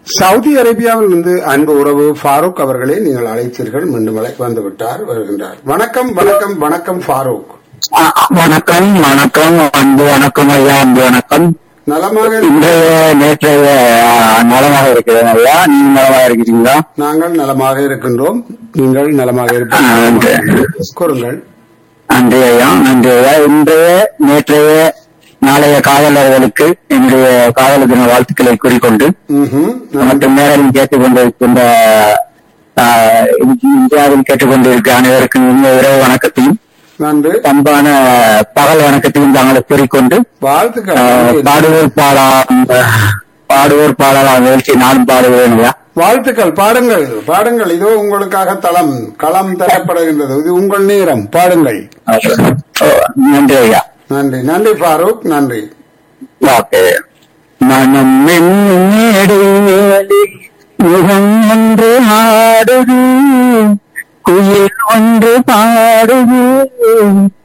Saudi அரேபியாவில் இருந்து அன்பு உறவு ஃபாரூக் அவர்களே நீங்கள் அழைத்தீர்கள் மீண்டும் அழைப்பு வந்து விட்டார் வருகின்றார் வணக்கம் வணக்கம் வணக்கம் ஃபாரூக் ஆ, வணக்கம் வணக்கம் அன்பு வணக்கம் ஐயா அன்பு வணக்கம் நலமாக இன்றைய நேற்றைய ஆ, நலமாக இருக்கிறேன் ஐயா நீங்க நலமாக இருக்கிறீங்களா நாங்கள் நலமாக இருக்கின்றோம் நீங்கள் நலமாக ஆ, இருப்பீர்கள் கூறுங்கள் நன்றி ஐயா நன்றி ஐயா இன்றைய நேற்றைய நாளைய காதலர்களுக்கு என்னுடைய காதல தின வாழ்த்துக்களை கூறிக்கொண்டு ம்ஹும். மற்றும் நேரில் கேட்டுக்கொண்டிருக்கின்ற ஆ, இந்தியாவில் கேட்டுக்கொண்டிருக்கிற அனைவருக்கும் இனிய இரவு வணக்கத்தையும் நன்று அன்பான பகல் வணக்கத்தையும் தாங்களை கூறிக்கொண்டு வாழ்த்துக்கள் ஆஹ் பாடுவோர் பாடா பாடுவோர் பாடலாம் நிகழ்ச்சி நானும் பாடுவேன் ஐயா வாழ்த்துக்கள் பாடுங்கள் பாடுங்கள் இதோ உங்களுக்காக தளம் களம் தரப்படுகின்றது இது உங்கள் நேரம் பாடுங்கள் ஓ, நன்றி ஐயா நன்றி நன்றி ஃபாரூக் நன்றி ஓகே மனம் மேடை முகம் ஒன்று ஆடுது குயில் ஒன்று பாடுது